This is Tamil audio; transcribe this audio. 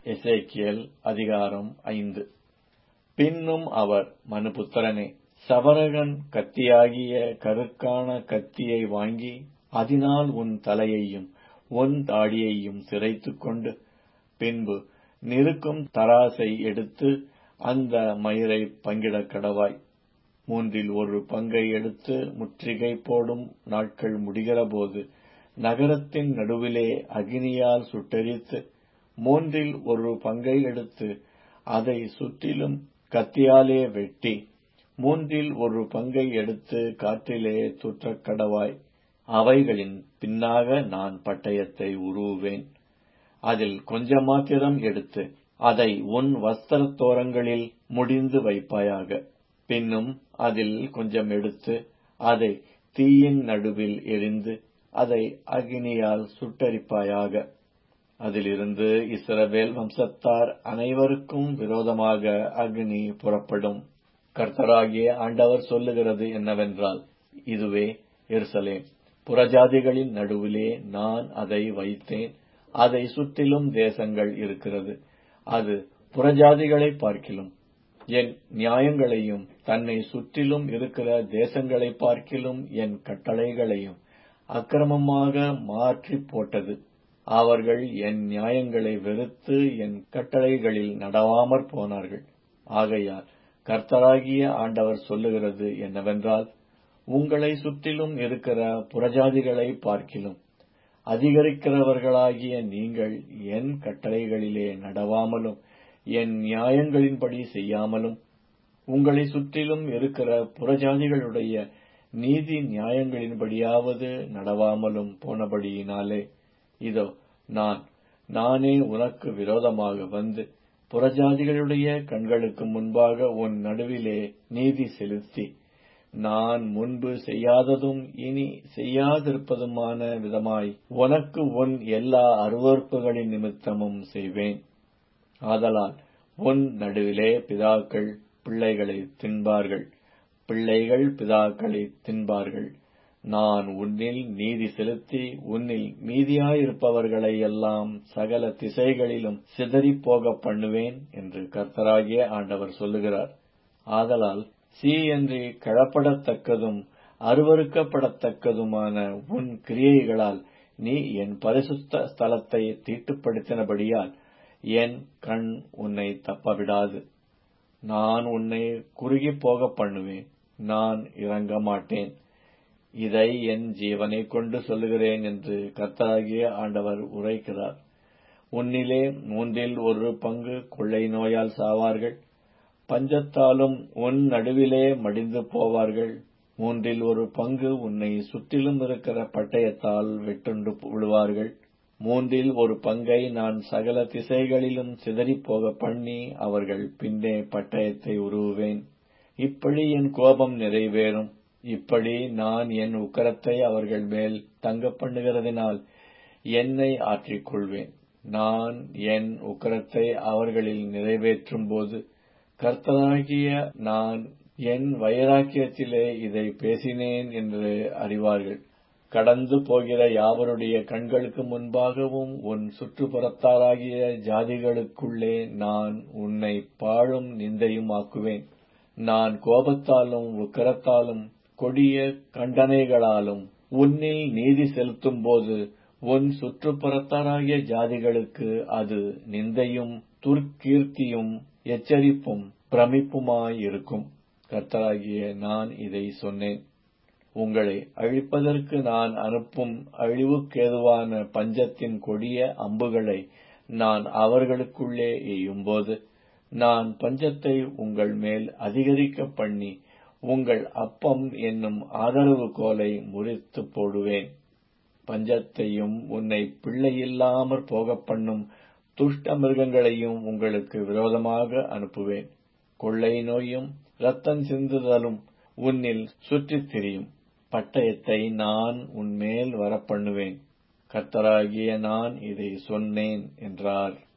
எசேக்கியேல் அதிகாரம் ஐந்து பின்னும் அவர் மனுபுத்திரனே சவரகன் கத்தியாகிய கருக்கான கத்தியை வாங்கி அதினால் உன் தலையையும் உன் தாடியையும் சிரைத்துக்கொண்டு பின்பு நிறுக்கும் தராசை எடுத்து அந்த மயிரைப் பங்கிடக் கடவாய் மூன்றில் ஒரு பங்கை எடுத்து முற்றுகை போடும் நாட்கள் முடிகிறபோது நகரத்தின் நடுவிலே அக்கினியால் சுட்டெரித்து மூன்றில் ஒரு பங்கை எடுத்து அதைச் சுற்றிலும் கத்தியாலே வெட்டி மூன்றில் ஒரு பங்கை எடுத்து காற்றிலே தூற்றக் கடவாய் அவைகளின் பின்னாக நான் பட்டயத்தை உருவுவேன் அதில் கொஞ்சமாத்திரம் எடுத்து அதை உன் வஸ்திரத்தோரங்களில் முடிந்து வைப்பாயாக பின்னும் அதில் கொஞ்சம் எடுத்து அதை தீயின் நடுவில் எரிந்து அதை அக்கினியால் சுட்டெரிப்பாயாக அதிலிருந்து இஸ்ரவேல் வம்சத்தார் அனைவருக்கும் விரோதமாக அக்னி புறப்படும் கர்த்தராகிய ஆண்டவர் சொல்லுகிறது என்னவென்றால் இதுவே எருசலேம் புறஜாதிகளின் நடுவிலே நான் அதை வைத்தேன் அதை சுற்றிலும் தேசங்கள் இருக்கிறது அது புறஜாதிகளைப் பார்க்கிலும் என் நியாயங்களையும் தன்னை சுற்றிலும் இருக்கிற தேசங்களைப் பார்க்கிலும் என் கட்டளைகளையும் அக்கிரமமாக மாற்றிப் போட்டது அவர்கள் என் நியாயங்களை வெறுத்து என் கட்டளைகளில் நடவாமற் போனார்கள் ஆகையால் கர்த்தராகிய ஆண்டவர் சொல்லுகிறது என்னவென்றால் உங்களை சுற்றிலும் இருக்கிற புறஜாதிகளை பார்க்கிலும் அதிகரிக்கிறவர்களாகிய நீங்கள் என் கட்டளைகளிலே நடவாமலும் என் நியாயங்களின்படி செய்யாமலும் உங்களை சுற்றிலும் இருக்கிற புறஜாதிகளுடைய நீதி நியாயங்களின்படியாவது நடவாமலும் போனபடியினாலே இதோ நான் நானே உனக்கு விரோதமாக வந்து புறஜாதிகளுடைய கண்களுக்கு முன்பாக உன் நடுவிலே நீதி செலுத்தி நான் முன்பு செய்யாததும் இனி செய்யாதிருப்பதுமான விதமாய் உனக்கு உன் எல்லா அருவறுப்புகளின் நிமித்தமும் செய்வேன் ஆதலால் உன் நடுவிலே பிதாக்கள் பிள்ளைகளை தின்பார்கள் பிள்ளைகள் பிதாக்களை தின்பார்கள் நான் உன்னில் நீதி செலுத்தி உன்னில் மீதியாயிருப்பவர்களை எல்லாம் சகல திசைகளிலும் சிதறிப்போக பண்ணுவேன் என்று கர்த்தராகிய ஆண்டவர் சொல்லுகிறார் ஆதலால் சீ என்று கழப்படத்தக்கதும் அருவறுக்கப்படத்தக்கதுமான உன் கிரியைகளால் நீ என் பரிசுத்த ஸ்தலத்தை தீட்டுப்படுத்தினபடியால் என் கண் உன்னை தப்பவிடாது நான் உன்னை குறுகிப் போக பண்ணுவேன் நான் இறங்க மாட்டேன் இதை என் ஜீவனை கொண்டு சொல்லுகிறேன் என்று கர்த்தராகிய ஆண்டவர் உரைக்கிறார் உன்னிலே மூன்றில் ஒரு பங்கு கொள்ளை நோயால் சாவார்கள் பஞ்சத்தாலும் உன் நடுவிலே மடிந்து போவார்கள் மூன்றில் ஒரு பங்கு உன்னை சுற்றிலும் இருக்கிற பட்டயத்தால் வெட்டுண்டு விழுவார்கள் மூன்றில் ஒரு பங்கை நான் சகல திசைகளிலும் சிதறிப்போக பண்ணி அவர்கள் பின்னே பட்டயத்தை உருவுவேன் இப்படி என் கோபம் நிறைவேறும் இப்படி நான் என் உக்கரத்தை அவர்கள் மேல் தங்க பண்ணுகிறதினால் என்னை ஆற்றிக் கொள்வேன் நான் என் உக்கரத்தை அவர்களில் நிறைவேற்றும் போது கர்த்தராகிய நான் என் வைராக்கியத்திலே இதை பேசினேன் என்று அறிவார்கள் கடந்து போகிற யாவருடைய கண்களுக்கு முன்பாகவும் உன் சுற்றுப்புறத்தாராகிய ஜாதிகளுக்குள்ளே நான் உன்னை பாழும் நிந்தையும் ஆக்குவேன் நான் கோபத்தாலும் உக்கரத்தாலும் கொடிய கண்டனைகளாலும் உன்னில் நீதி செலுத்தும் போது உன் சுற்றுப்புறத்தாராகிய ஜாதிகளுக்கு அது நிந்தையும் துர்க்கீர்த்தியும் எச்சரிப்பும் பிரமிப்புமாயிருக்கும் கர்த்தராகிய நான் இதை சொன்னேன் உங்களை அழிப்பதற்கு நான் அனுப்பும் அழிவுக்கேதுவான பஞ்சத்தின் கொடிய அம்புகளை நான் அவர்களுக்குள்ளே எய்யும்போது நான் பஞ்சத்தை உங்கள் மேல் அதிகரிக்க பண்ணி உங்கள் அப்பம் என்னும் ஆதரவு கோலை முறித்து போடுவேன் பஞ்சத்தையும் உன்னை பிள்ளையில்லாமற் போகப் பண்ணும் துஷ்ட மிருகங்களையும் உங்களுக்கு விரோதமாக அனுப்புவேன் கொள்ளை நோயும் இரத்தம் சிந்துதலும் உன்னில் சுற்றித் திரியும் பட்டயத்தை நான் உன்மேல் வரப்பண்ணுவேன் கர்த்தராகிய நான் இதை சொன்னேன் என்றார்